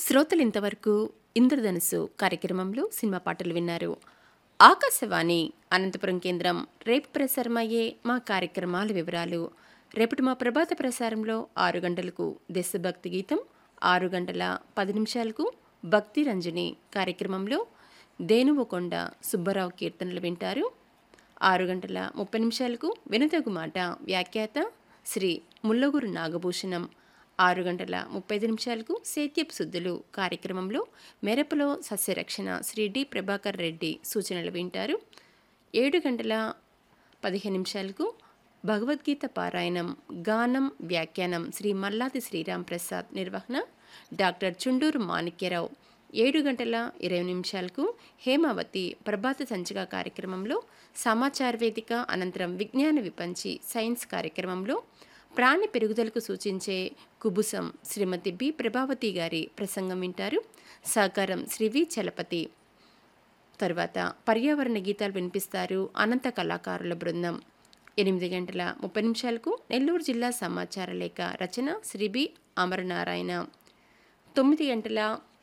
శ్రోతలు ఇంతవరకు ఇంద్రధనుసు కార్యక్రమంలో సినిమా పాటలు విన్నారు ఆకాశవాణి అనంతపురం కేంద్రం రేపు ప్రసారమయ్యే మా కార్యక్రమాల వివరాలు రేపటి మా ప్రభాత ప్రసారంలో ఆరు గంటలకు దేశభక్తి గీతం ఆరు గంటల పది నిమిషాలకు భక్తి రంజని కార్యక్రమంలో దేనువకొండ సుబ్బారావు కీర్తనలు వింటారు ఆరు గంటల ముప్పై నిమిషాలకు వినతగు మాట వ్యాఖ్యాత శ్రీ ముల్లగురు నాగభూషణం ఆరు గంటల ముప్పై ఐదు నిమిషాలకు సేత్యపు శుద్ధులు కార్యక్రమంలో మెరపలో సస్యరక్షణ శ్రీ డి ప్రభాకర్ రెడ్డి సూచనలు వింటారు ఏడు గంటల పదిహేను నిమిషాలకు భగవద్గీత పారాయణం గానం వ్యాఖ్యానం శ్రీ మల్లాది శ్రీరామ్ ప్రసాద్ నిర్వహణ డాక్టర్ చుండూరు మాణిక్యరావు ఏడు గంటల ఇరవై నిమిషాలకు హేమావతి ప్రభాత సంచిక కార్యక్రమంలో సమాచార వేదిక అనంతరం విజ్ఞాన విపంచి సైన్స్ కార్యక్రమంలో ప్రాణి పెరుగుదలకు సూచించే కుబుసం శ్రీమతి బి ప్రభావతి గారి ప్రసంగం వింటారు సహకారం శ్రీ వి చలపతి తరువాత పర్యావరణ గీతాలు వినిపిస్తారు అనంత కళాకారుల బృందం ఎనిమిది గంటల ముప్పై నిమిషాలకు నెల్లూరు జిల్లా సమాచార లేఖ రచన శ్రీ బి అమరనారాయణ తొమ్మిది గంటల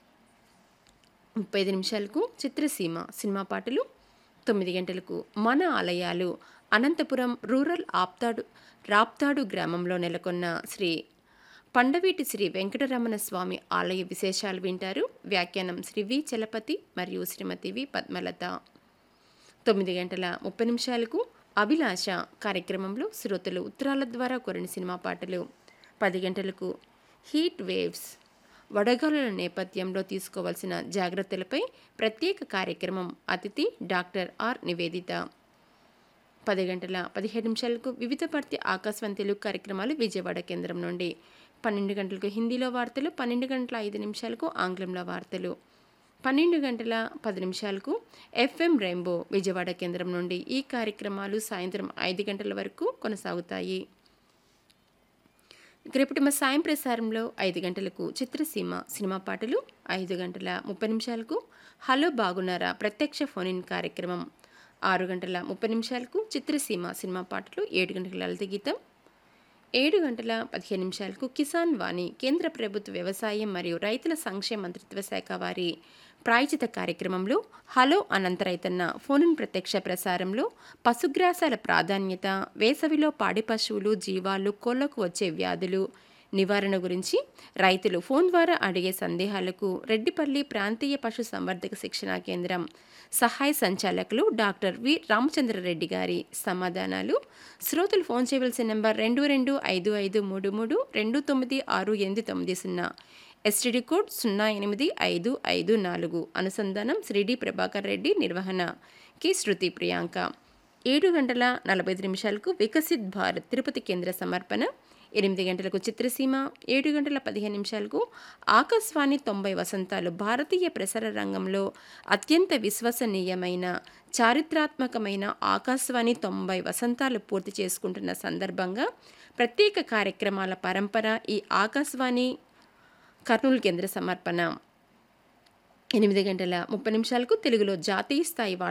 ముప్పై ఐదు నిమిషాలకు చిత్రసీమ సినిమా పాటలు తొమ్మిది గంటలకు మన ఆలయాలు అనంతపురం రూరల్ ఆప్తాడు రాప్తాడు గ్రామంలో నెలకొన్న శ్రీ పండవీటి శ్రీ వెంకటరమణ స్వామి ఆలయ విశేషాలు వింటారు వ్యాఖ్యానం శ్రీ వి చలపతి మరియు శ్రీమతి వి పద్మలత తొమ్మిది గంటల ముప్పై నిమిషాలకు అభిలాష కార్యక్రమంలో శ్రోతలు ఉత్తరాల ద్వారా కొరిన సినిమా పాటలు పది గంటలకు హీట్ వేవ్స్ వడగాలుల నేపథ్యంలో తీసుకోవాల్సిన జాగ్రత్తలపై ప్రత్యేక కార్యక్రమం అతిథి డాక్టర్ ఆర్ నివేదిత పది గంటల పదిహేడు నిమిషాలకు వివిధ భారతి ఆకాశవాణి తెలుగు కార్యక్రమాలు విజయవాడ కేంద్రం నుండి పన్నెండు గంటలకు హిందీలో వార్తలు పన్నెండు గంటల ఐదు నిమిషాలకు ఆంగ్లంలో వార్తలు పన్నెండు గంటల పది నిమిషాలకు ఎఫ్ఎం రెయిన్బో విజయవాడ కేంద్రం నుండి ఈ కార్యక్రమాలు సాయంత్రం ఐదు గంటల వరకు కొనసాగుతాయి రేపటి మా సాయం ప్రసారంలో ఐదు గంటలకు చిత్రసీమ సినిమా పాటలు ఐదు గంటల ముప్పై నిమిషాలకు హలో బాగున్నారా ప్రత్యక్ష ఫోన్ ఇన్ కార్యక్రమం ఆరు గంటల ముప్పై నిమిషాలకు చిత్రసీమ సినిమా పాటలు ఏడు గంటల లలిత గీతం ఏడు గంటల పదిహేను నిమిషాలకు కిసాన్ వాణి కేంద్ర ప్రభుత్వ వ్యవసాయం మరియు రైతుల సంక్షేమ మంత్రిత్వ శాఖ వారి ప్రాయచిత కార్యక్రమంలో హలో అనంత రైతన్న ఫోన్ ప్రత్యక్ష ప్రసారంలో పశుగ్రాసాల ప్రాధాన్యత వేసవిలో పాడి పశువులు జీవాలు కోళ్లకు వచ్చే వ్యాధులు నివారణ గురించి రైతులు ఫోన్ ద్వారా అడిగే సందేహాలకు రెడ్డిపల్లి ప్రాంతీయ పశు సంవర్ధక శిక్షణా కేంద్రం సహాయ సంచాలకులు డాక్టర్ వి రామచంద్రరెడ్డి గారి సమాధానాలు శ్రోతలు ఫోన్ చేయవలసిన నెంబర్ రెండు రెండు ఐదు ఐదు మూడు మూడు రెండు తొమ్మిది ఆరు ఎనిమిది తొమ్మిది సున్నా ఎస్టీడీ కోడ్ సున్నా ఎనిమిది ఐదు ఐదు నాలుగు అనుసంధానం శ్రీడి ప్రభాకర్ రెడ్డి నిర్వహణ కె శృతి ప్రియాంక ఏడు గంటల నలభై ఐదు నిమిషాలకు వికసిత్ భారత్ తిరుపతి కేంద్ర సమర్పణ ఎనిమిది గంటలకు చిత్రసీమ ఏడు గంటల పదిహేను నిమిషాలకు ఆకాశవాణి తొంభై వసంతాలు భారతీయ ప్రసార రంగంలో అత్యంత విశ్వసనీయమైన చారిత్రాత్మకమైన ఆకాశవాణి తొంభై వసంతాలు పూర్తి చేసుకుంటున్న సందర్భంగా ప్రత్యేక కార్యక్రమాల పరంపర ఈ ఆకాశవాణి కర్నూలు కేంద్ర సమర్పణ ఎనిమిది గంటల ముప్పై నిమిషాలకు తెలుగులో జాతీయ స్థాయి